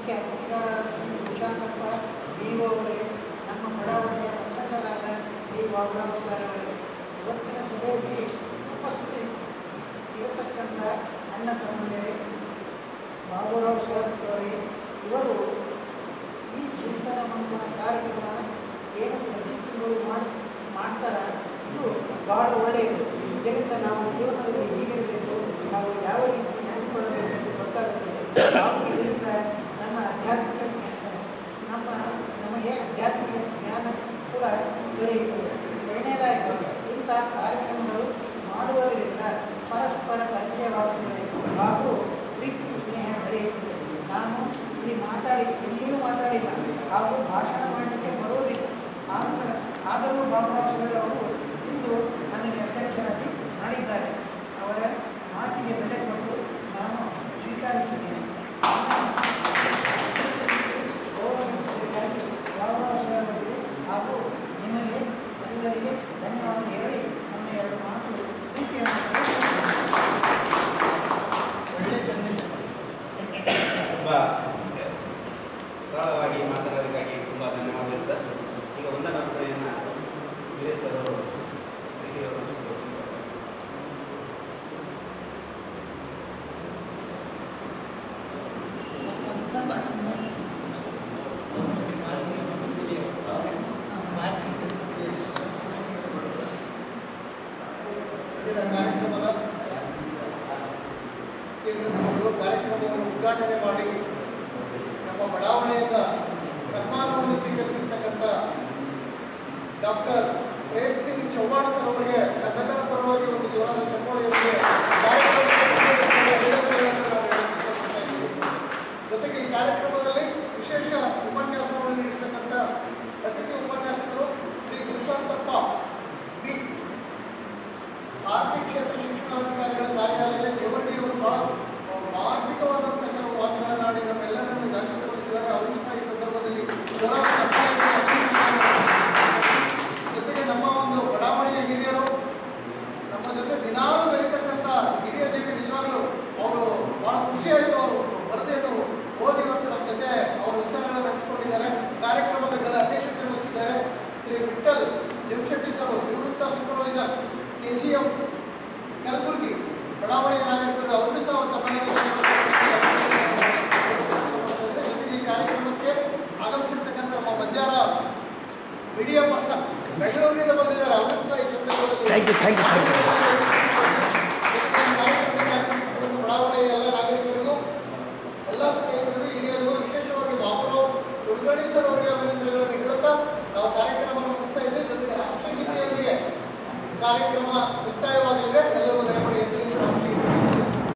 ಮುಖ್ಯ ಅತಿಥಿಗಳಾದ Shri ವಿಶಾಖಪ್ಪ D O ಅವರೇ ನಮ್ಮ ಬಡಾವಣೆಯ ಮುಖಂಡರಾದ ಶ್ರೀ ಬಾಬುರಾವ್ ಸರ್ ಅವರೇ ಇವತ್ತಿನ ಸಭೆಯಲ್ಲಿ ಉಪಸ್ಥಿತಿ ಇರತಕ್ಕಂಥ ಅಣ್ಣ ತಮ್ಮಂದಿರೇ ಬಾಬುರಾವ್ ಸರ್ ಅವರೇ ಇವರು ಈ ಚಿಂತನ ಮಂಥನ ಕಾರ್ಯಕ್ರಮ ಏನು ಪ್ರತಿ ತಿಂಗಳು ಮಾಡಿ ಮಾಡ್ತಾರ ಇದು ಬಹಳ ಒಳ್ಳೆಯದು ಇದರಿಂದ ನಾವು ಜೀವನದಲ್ಲಿ ಹೇಗಿರಬೇಕು ನಾವು ಯಾವ ರೀತಿ ನಡೆದುಕೊಳ್ಳಬೇಕು ಎಂದು ಗೊತ್ತಾಗುತ್ತದೆ ಹಾಗೂ ಇದರಿಂದ ನನ್ನ ಆಧ್ಯಾತ್ಮಿಕ ಜ್ಞಾನ ನಮ್ಮ ನಮಗೆ ಆಧ್ಯಾತ್ಮಿಕ ಜ್ಞಾನ ಕೂಡ ದೊರೆಯುತ್ತದೆ ಎರಡನೇದಾಗಿ ಇಂಥ ಕಾರ್ಯಕ್ರಮಗಳು ಮಾಡುವುದರಿಂದ ಪರಸ್ಪರ ಪರಿಚಯವಾಗುತ್ತದೆ ಹಾಗೂ ಪ್ರೀತಿ ಸ್ನೇಹ ಬೆಳೆಯುತ್ತದೆ ನಾನು ಇಲ್ಲಿ ಮಾತಾಡಿ ಎಲ್ಲಿಯೂ ಮಾತಾಡಿಲ್ಲ ಹಾಗೂ ಭಾಷಣ ಮಾಡಲಿಕ್ಕೆ ಬರುವುದಿಲ್ಲ ಆನಂತರ ಆಗಲೂ ಬಾಬುರಾವ್ ಸರ್ ಅವರು ಇಂದು ನನಗೆ ಅಧ್ಯಕ್ಷರಾಗಿ ಮಾಡಿದ್ದಾರೆ ಅವರ ಮಾತಿಗೆ ಬೆಲೆ ಕೊಟ್ಟು ನಾನು ಸ್ವೀಕರಿಸಿದ್ದೇನೆ ಗೌರವಿಸುವುದಕ್ಕಾಗಿ ಬಾಬುರಾವ್ ಸರ್ ಅವರಿಗೆ ಹಾಗೂ ನಿಮಗೆ ಎಲ್ಲರಿಗೆ ಧನ್ಯವಾದ ಹೇಳಿ ನನ್ನ ಎರಡು ಮಾತು ಪ್ರೀತಿಯನ್ನು ಒಳ್ಳೆ ಸಂದೇಶ ತುಂಬ ಸರಳವಾಗಿ ಮಾತಾಡೋದಕ್ಕಾಗಿ ತುಂಬ ಧನ್ಯವಾದಗಳು ಸರ್ ಈಗ ಒಂದನ ಅರ್ಪಣೆಯನ್ನು ವಿಜಯ್ ಸರ್ ಅವರು ಹಿರಿಯವರು ಹಂಚಿಕೊಳ್ಳುತ್ತಾರೆ. ಇಂದಿನ ಕಾರ್ಯಕ್ರಮದ ಕೇಂದ್ರದವರು ಕಾರ್ಯಕ್ರಮವನ್ನು ಉದ್ಘಾಟನೆ ಮಾಡಿ ನಮ್ಮ ಬಡಾವಣೆಯಿಂದ ಸನ್ಮಾನವನ್ನು ಸ್ವೀಕರಿಸಿರ್ತಕ್ಕಂಥ ಡಾಕ್ಟರ್ ಪ್ರೇಮ್ ಸಿಂಗ್ ಚೌಹಾಣ್ ಸರ್ ಅವರಿಗೆ ನಮ್ಮೆಲ್ಲರ ಪರವಾಗಿ ಒಂದು ಜೋರಾದ ಚಪ್ಪಾಳೆಯೊಂದಿಗೆ ಕಾರ್ಯಕ್ರಮಕ್ಕೆ ಅಭಿನಂದನೆಗಳನ್ನು ನಾವು ಹೇಳಲಿಕ್ಕೆ ಇದ್ದೀವಿ. ಜೊತೆಗೆ ಈ ಕಾರ್ಯಕ್ರಮದಲ್ಲಿ ವಿಶೇಷ ಉಪನ್ಯಾಸವನ್ನು ನೀಡಿರ್ತಕ್ಕಂಥ ಅತಿಥಿ ಉಪನ್ಯಾಸಕರು ಶ್ರೀ ಗುರುಶಾಂತಪ್ಪ ಬಿ ಆರ್ಥಿಕ ಕ್ಷೇತ್ರ ಶಿಕ್ಷಣಾಧಿಕಾರಿಗಳ ಕಾರ್ಯಾಲಯ ದೇವರಡಿಯವರು ಬಹಳ ಮಾರ್ಮಿಕವಾದಂಥ ಕೆಲವು ಮಾತುಗಳನ್ನಾಡಿ ನಮ್ಮೆಲ್ಲರನ್ನು ಜಾಗೃತಗೊಳಿಸಿದ್ದಾರೆ ಅವರು ಸಹ ಈ ಸಂದರ್ಭದಲ್ಲಿ ಜೋರಾದ ಚಪ್ಪಾಳೆಯನ್ನು ಹಾಕಿದ್ದಾರೆ. ಜೊತೆಗೆ ನಮ್ಮ ಒಂದು ಬಡಾವಣೆಯ ಹಿರಿಯರು ನಮ್ಮ ಜೊತೆ ದಿನಾಲು ಬೆರೀತಕ್ಕಂಥ ಹಿರಿಯ ಜೀವಿ ನಿಜವಾಗ್ಲೂ ಅವರು ಬಹಳ ಖುಷಿ ಆಯಿತು ಅವರು ವರದಿಯನ್ನು ಓದಿ ಇವತ್ತು ನಮ್ಮ ಜೊತೆ ಅವರ ವಿಚಾರಗಳನ್ನು ಹಂಚಿಕೊಂಡಿದ್ದಾರೆ ಕಾರ್ಯಕ್ರಮದ ಗಲ ಅಧ್ಯಕ್ಷತೆ ವಹಿಸಿದ್ದಾರೆ ಶ್ರೀ ವಿಠಲ್ ಜಮಶೆಟ್ಟಿ ಸರ್ ನಿವೃತ್ತ supervisor K C F Kalaburagi ಬಡಾವಣೆಯ ನಾಗರಿಕರು ಅವ್ರಿಗೂ ಸಹ ತಮ್ಮ ಜೊತೆಗೆ ಈ ಕಾರ್ಯಕ್ರಮಕ್ಕೆ ಆಗಮಿಸಿರ್ತಕ್ಕಂಥ ನಮ್ಮ ಬಂಜಾರ ಮೀಡಿಯಾ ಪರ್ಸನ್ ಬೆಂಗಳೂರಿನಿಂದ ಬಂದಿದ್ದಾರೆ ಅವ್ರಿಗೂ ಸಹ ಈ ಸಂದರ್ಭದಲ್ಲಿ Thank you, thank you, thank you. ಜೊತೆಗೆ ಈ ಕಾರ್ಯಕ್ರಮಕ್ಕೆ ಆಗಮಿಸಿರ್ತಕ್ಕಂಥ ಬಡಾವಣೆಯ ಎಲ್ಲ ನಾಗರಿಕರಿಗೂ ಎಲ್ಲ ಸ್ನೇಹಿತರಿಗೂ ಹಿರಿಯರಿಗೂ ವಿಶೇಷವಾಗಿ ಬಾಬುರಾವ್ ಕುಲಕರ್ಣಿ ಸರ್ ಅವರಿಗೆ ಅಭಿನಂದನೆಗಳನ್ನು ಹೇಳುತ್ತಾ ನಾವು ಕಾರ್ಯಕ್ರಮವನ್ನು ಮುಗಿಸ್ತಾ ಇದ್ದೇವೆ ಜೊತೆಗೆ ರಾಷ್ಟ್ರಗೀತೆಯೊಂದಿಗೆ ಕಾರ್ಯಕ್ರಮ ಮುಕ್ತಾಯವಾಗಲಿದೆ ಎಲ್ಲರೂ ದಯಮಾಡಿ